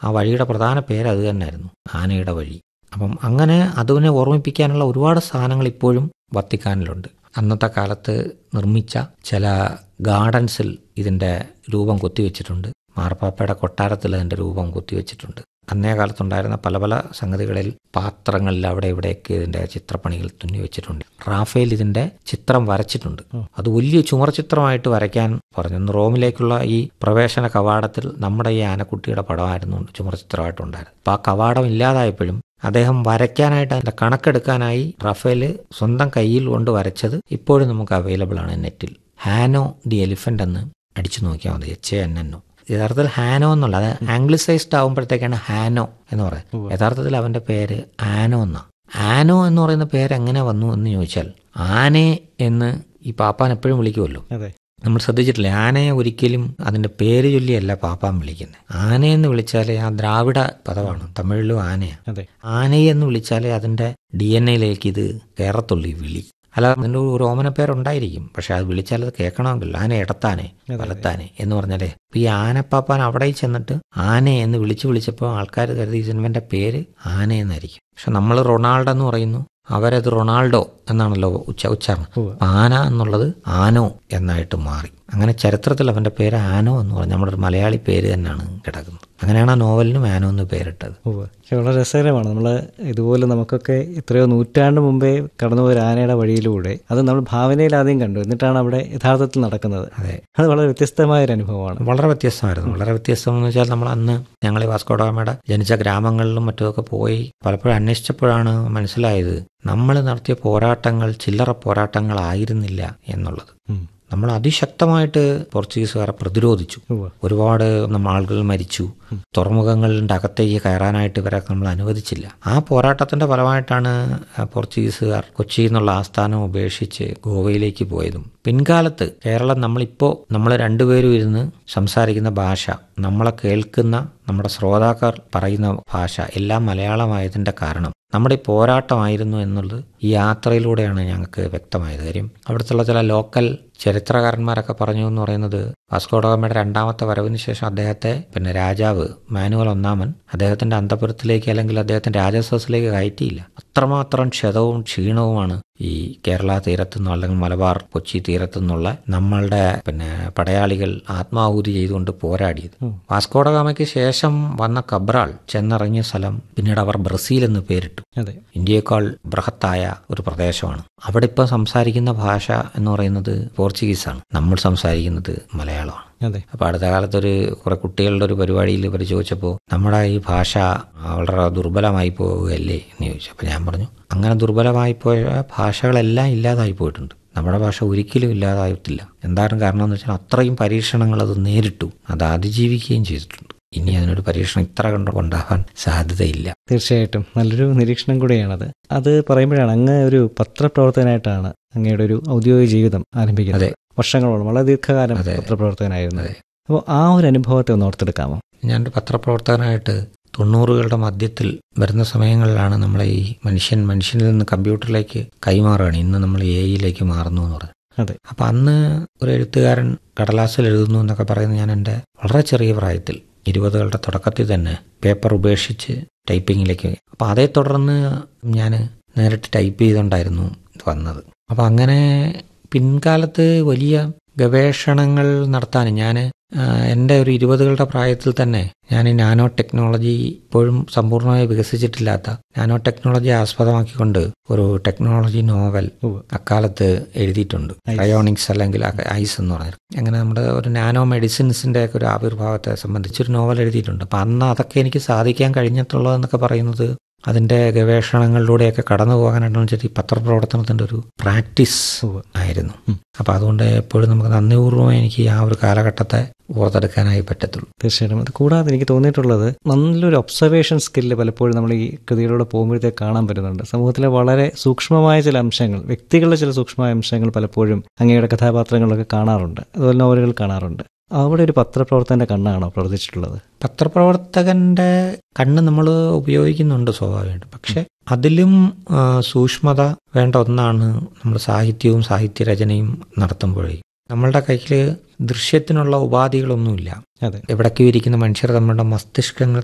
ആ വഴിയുടെ പ്രധാന പേര് അത് തന്നെയായിരുന്നു ആനയുടെ വഴി അപ്പം അങ്ങനെ അതിനെ ഓർമ്മിപ്പിക്കാനുള്ള ഒരുപാട് സാധനങ്ങൾ ഇപ്പോഴും വത്തിക്കാനിലുണ്ട് അന്നത്തെ കാലത്ത് നിർമ്മിച്ച ചില ഗാർഡൻസിൽ ഇതിൻ്റെ രൂപം കൊത്തിവെച്ചിട്ടുണ്ട് മാർപ്പാപ്പയുടെ കൊട്ടാരത്തിൽ അതിൻ്റെ രൂപം കൊത്തിവെച്ചിട്ടുണ്ട് അന്നേ കാലത്തുണ്ടായിരുന്ന പല പല സംഗതികളിൽ പാത്രങ്ങളിൽ അവിടെ ഇവിടെയൊക്കെ ഇതിൻ്റെ ചിത്രപ്പണികൾ തുന്നി വെച്ചിട്ടുണ്ട് റാഫേൽ ഇതിൻ്റെ ചിത്രം വരച്ചിട്ടുണ്ട് അത് വലിയ ചുമർ ചിത്രമായിട്ട് വരയ്ക്കാൻ പറഞ്ഞു ഇന്ന് റോമിലേക്കുള്ള ഈ പ്രവേശന കവാടത്തിൽ നമ്മുടെ ഈ ആനക്കുട്ടിയുടെ പടമായിരുന്നു ചുമർ ചിത്രമായിട്ടുണ്ടായിരുന്നു അപ്പോൾ ആ കവാടം ഇല്ലാതായപ്പോഴും അദ്ദേഹം വരയ്ക്കാനായിട്ട് അതിൻ്റെ കണക്കെടുക്കാനായി റഫേൽ സ്വന്തം കയ്യിൽ കൊണ്ട് വരച്ചത് ഇപ്പോഴും നമുക്ക് അവൈലബിൾ ആണ് നെറ്റിൽ ഹാനോ ദി എലിഫന്റ് എന്ന് അടിച്ചു നോക്കിയാൽ മതി എച്ച് എൻ എൻ ഒ യഥാർത്ഥത്തിൽ ഹാനോ എന്നുള്ള അത് ആംഗ്ലിസൈസ്ഡ് ആകുമ്പോഴത്തേക്കാണ് ഹാനോ എന്ന് പറയുന്നത് യഥാർത്ഥത്തിൽ അവന്റെ പേര് ആനോ എന്നാ ആനോ എന്ന് പറയുന്ന പേര് എങ്ങനെ വന്നു എന്ന് ചോദിച്ചാൽ ആനെ എന്ന് ഈ പാപ്പാൻ എപ്പോഴും വിളിക്കുമല്ലോ അതെ നമ്മൾ ശ്രദ്ധിച്ചിട്ടില്ലേ ആനയെ ഒരിക്കലും അതിന്റെ പേര് ചൊല്ലിയല്ല പാപ്പാൻ വിളിക്കുന്നത് ആനയെന്ന് വിളിച്ചാലേ ആ ദ്രാവിഡ പദമാണ് തമിഴിലും ആനയാണ് അതെ ആനയെ എന്ന് വിളിച്ചാലേ അതിന്റെ ഡി എൻ എയിലേക്ക് ഇത് കയറത്തുള്ളൂ ഈ വിളി അല്ല അതിൻ്റെ ഒരു ഓമന പേരുണ്ടായിരിക്കും പക്ഷെ അത് വിളിച്ചാൽ അത് കേൾക്കണമെങ്കിൽ ആന ഇടത്താനെ വലത്താനെ എന്ന് പറഞ്ഞാലേ ഇപ്പൊ ഈ ആനപ്പാപ്പാൻ അവിടെ ചെന്നിട്ട് ആനെ എന്ന് വിളിച്ചു വിളിച്ചപ്പോൾ ആൾക്കാർ കരുതി ഇവന്റെ പേര് ആന എന്നായിരിക്കും പക്ഷെ നമ്മൾ റൊണാൾഡോ എന്ന് പറയുന്നു അവരത് റൊണാൾഡോ എന്നാണല്ലോ ഉച്ച ഉച്ചാരണം ഉവ്വ്. ആന എന്നുള്ളത് ആനോ എന്നായിട്ട് മാറി അങ്ങനെ ചരിത്രത്തിൽ അവന്റെ പേര് ആനോ എന്ന് പറഞ്ഞു നമ്മുടെ ഒരു മലയാളി പേര് തന്നെയാണ് കിടക്കുന്നത് അങ്ങനെയാണ് ആ നോവലിനും ആനോ എന്ന് പേരിട്ടത് ഉവ്വ്. പക്ഷെ വളരെ രസകരമാണ് നമ്മൾ ഇതുപോലെ നമുക്കൊക്കെ എത്രയോ നൂറ്റാണ്ട് മുമ്പേ കടന്നുപോയ ഒരു ആനയുടെ വഴിയിലൂടെ അത് നമ്മൾ ഭാവനയിൽ ആദ്യം കണ്ടു എന്നിട്ടാണ് അവിടെ യഥാർത്ഥത്തിൽ നടക്കുന്നത് അതെ അത് വളരെ വ്യത്യസ്തമായ ഒരു അനുഭവമാണ് വളരെ വ്യത്യസ്തമായിരുന്നു വളരെ വ്യത്യസ്തം എന്ന് വെച്ചാൽ നമ്മൾ അന്ന് ഞങ്ങൾ ഈ വാസ്കോഡഗാമയുടെ ജനിച്ച ഗ്രാമങ്ങളിലും മറ്റുമൊക്കെ പോയി പലപ്പോഴും അന്വേഷിച്ചപ്പോഴാണ് മനസ്സിലായത് നമ്മൾ നടത്തിയ പോരാട്ടങ്ങൾ ചില്ലറ പോരാട്ടങ്ങളായിരുന്നില്ല എന്നുള്ളത് ഉം. നമ്മൾ അതിശക്തമായിട്ട് പോർച്ചുഗീസുകാരെ പ്രതിരോധിച്ചു ഉവ്വ്. ഒരുപാട് നമ്മൾ ആളുകൾ മരിച്ചു തുറമുഖങ്ങളുടെ അകത്തേക്ക് കയറാനായിട്ട് ഇവരെ നമ്മൾ അനുവദിച്ചില്ല ആ പോരാട്ടത്തിന്റെ ഫലമായിട്ടാണ് ആ പോർച്ചുഗീസുകാർ കൊച്ചിയിൽ നിന്നുള്ള ആസ്ഥാനം ഉപേക്ഷിച്ച് ഗോവയിലേക്ക് പോയതും പിൻകാലത്ത് കേരളം നമ്മളിപ്പോൾ നമ്മൾ രണ്ടുപേരും ഇരുന്ന് സംസാരിക്കുന്ന ഭാഷ നമ്മളെ കേൾക്കുന്ന നമ്മുടെ ശ്രോതാക്കൾ പറയുന്ന ഭാഷ എല്ലാം മലയാളമായതിന്റെ കാരണം നമ്മുടെ ഈ പോരാട്ടമായിരുന്നു എന്നുള്ളത് ഈ യാത്രയിലൂടെയാണ് ഞങ്ങൾക്ക് വ്യക്തമായത് കാര്യം അവിടുത്തെ ചില ലോക്കൽ ചരിത്രകാരന്മാരൊക്കെ പറഞ്ഞു എന്ന് പറയുന്നത് വാസ്കോഡഗാമയുടെ രണ്ടാമത്തെ വരവിന് ശേഷം അദ്ദേഹത്തെ പിന്നെ രാജാവ് മാനുവൽ ഒന്നാമൻ അദ്ദേഹത്തിന്റെ അന്തപുരത്തിലേക്ക് അല്ലെങ്കിൽ അദ്ദേഹത്തിന്റെ രാജസദസ്സിലേക്ക് കയറ്റിയില്ല അത്രമാത്രം ക്ഷതവും ക്ഷീണവുമാണ് ഈ കേരള തീരത്തു നിന്നോ അല്ലെങ്കിൽ മലബാർ കൊച്ചി തീരത്തു നിന്നുള്ള നമ്മളുടെ പിന്നെ പടയാളികൾ ആത്മാഹൂതി ചെയ്തുകൊണ്ട് പോരാടിയത് വാസ്കോഡഗാമയ്ക്ക് ശേഷം വന്ന കബ്രാൾ ചെന്നിറങ്ങിയ സ്ഥലം പിന്നീട് അവർ ബ്രസീൽ എന്ന് പേരിട്ടു അതെ ഇന്ത്യയേക്കാൾ ബൃഹത്തായ ഒരു പ്രദേശമാണ് അവിടെ ഇപ്പോൾ സംസാരിക്കുന്ന ഭാഷ എന്ന് പറയുന്നത് പോർച്ചുഗീസാണ് നമ്മൾ സംസാരിക്കുന്നത് മലയാളമാണ് അതെ അപ്പോൾ അടുത്ത കാലത്തൊരു കുറെ കുട്ടികളുടെ ഒരു പരിപാടിയിൽ ഇവർ ചോദിച്ചപ്പോൾ നമ്മുടെ ഈ ഭാഷ വളരെ ദുർബലമായി പോവുകയല്ലേ എന്ന് ചോദിച്ചു അപ്പോൾ ഞാൻ പറഞ്ഞു അങ്ങനെ ദുർബലമായി പോയ ഭാഷകളെല്ലാം ഇല്ലാതായി പോയിട്ടുണ്ട് നമ്മുടെ ഭാഷ ഒരിക്കലും ഇല്ലാതായിട്ടില്ല എന്താണ് കാരണം എന്ന് വെച്ചാൽ അത്രയും പരീക്ഷണങ്ങൾ അത് നേരിട്ടു അത് അതിജീവിക്കുകയും ചെയ്തിട്ടുണ്ട് ഇനി അതിനൊരു പരീക്ഷണം ഇത്ര കണ്ട് കൊണ്ടാവാൻ സാധ്യതയില്ല തീർച്ചയായിട്ടും നല്ലൊരു നിരീക്ഷണം കൂടിയാണത് അത് പറയുമ്പോഴാണ് അങ്ങ് ഒരു പത്രപ്രവർത്തകനായിട്ടാണ് അങ്ങയുടെ ഒരു ഔദ്യോഗിക ജീവിതം ആരംഭിക്കുന്നത് അതെ. വർഷങ്ങളോളം വളരെ ദീർഘകാലം അതെ. പത്രപ്രവർത്തകനായിരുന്നു അതെ. അപ്പോൾ ആ ഒരു അനുഭവത്തെ ഒന്ന് ഓർത്തെടുക്കാമോ ഞാനൊരു പത്രപ്രവർത്തകനായിട്ട് തൊണ്ണൂറുകളുടെ മധ്യത്തിൽ വരുന്ന സമയങ്ങളിലാണ് നമ്മളെ ഈ മനുഷ്യൻ മനുഷ്യനിൽ നിന്ന് കമ്പ്യൂട്ടറിലേക്ക് കൈമാറുകയാണ് ഇന്ന് നമ്മൾ എ ഐയിലേക്ക് മാറുന്നു എന്ന് പറയുന്നത് അതെ അപ്പം അന്ന് ഒരു എഴുത്തുകാരൻ കടലാസിൽ എഴുതുന്നു എന്നൊക്കെ പറയുന്നത് ഞാൻ എൻ്റെ വളരെ ചെറിയ പ്രായത്തിൽ ഇരുപതുകളുടെ തുടക്കത്തിൽ തന്നെ പേപ്പർ ഉപേക്ഷിച്ച് ടൈപ്പിങ്ങിലേക്ക് അപ്പം അതേ തുടർന്ന് ഞാൻ നേരിട്ട് ടൈപ്പ് ചെയ്തുകൊണ്ടായിരുന്നു ഇത് വന്നത് അപ്പം അങ്ങനെ പിൻകാലത്ത് വലിയ ഗവേഷണങ്ങൾ നടത്താൻ ഞാൻ എൻ്റെ ഒരു ഇരുപതുകളുടെ പ്രായത്തിൽ തന്നെ ഞാൻ ഈ നാനോ ടെക്നോളജി ഇപ്പോഴും സമ്പൂർണ്ണമായി വികസിച്ചിട്ടില്ലാത്ത നാനോ ടെക്നോളജി ആസ്പദമാക്കിക്കൊണ്ട് ഒരു ടെക്നോളജി നോവൽ ഉവ്വ്. അക്കാലത്ത് എഴുതിയിട്ടുണ്ട് അയോണിക്സ് അല്ലെങ്കിൽ ഐസ് എന്ന് പറഞ്ഞത് അങ്ങനെ നമ്മുടെ ഒരു നാനോ മെഡിസിൻസിന്റെ ഒക്കെ ഒരു ആവിർഭാവത്തെ സംബന്ധിച്ചൊരു നോവൽ എഴുതിയിട്ടുണ്ട് അപ്പം അന്ന് അതൊക്കെ എനിക്ക് സാധിക്കാൻ കഴിഞ്ഞിട്ടുള്ളതെന്നൊക്കെ പറയുന്നത് അതിന്റെ ഗവേഷണങ്ങളിലൂടെയൊക്കെ കടന്നു പോകാനാണെന്ന് വെച്ചാൽ ഈ പത്രപ്രവർത്തനത്തിന്റെ ഒരു പ്രാക്ടീസ് ഉവ്വ്. ആയിരുന്നു അപ്പം അതുകൊണ്ട് എപ്പോഴും നമുക്ക് നന്ദിപൂർവ്വം എനിക്ക് ആ ഒരു കാലഘട്ടത്തെ ഓർത്തെടുക്കാനായി പറ്റത്തുള്ളൂ തീർച്ചയായിട്ടും അത് കൂടാതെ എനിക്ക് തോന്നിയിട്ടുള്ളത് നല്ലൊരു ഒബ്സർവേഷൻ സ്കില്ല് പലപ്പോഴും നമ്മൾ ഈ കൃതിയിലൂടെ പോകുമ്പോഴത്തേക്ക് കാണാൻ പറ്റുന്നുണ്ട് സമൂഹത്തിലെ വളരെ സൂക്ഷ്മമായ ചില അംശങ്ങൾ വ്യക്തികളുടെ ചില സൂക്ഷ്മമായ അംശങ്ങൾ പലപ്പോഴും അങ്ങയുടെ കഥാപാത്രങ്ങളിലൊക്കെ കാണാറുണ്ട് അതുപോലെ നോവലുകൾ കാണാറുണ്ട് അവിടെ ഒരു പത്രപ്രവർത്തകന്റെ കണ്ണാണോ പ്രവർത്തിച്ചിട്ടുള്ളത് പത്രപ്രവർത്തകന്റെ കണ്ണ് നമ്മൾ ഉപയോഗിക്കുന്നുണ്ട് സ്വാഭാവികമായിട്ട് പക്ഷെ അതിലും ആ, സൂക്ഷ്മത വേണ്ട ഒന്നാണ് നമ്മൾ സാഹിത്യവും സാഹിത്യരചനയും നടത്തുമ്പോഴേ നമ്മളുടെ കയ്യിൽ ദൃശ്യത്തിനുള്ള ഉപാധികളൊന്നുമില്ല അതെ എവിടേക്കും ഇരിക്കുന്ന മനുഷ്യർ തമ്മിലുള്ള മസ്തിഷ്കങ്ങൾ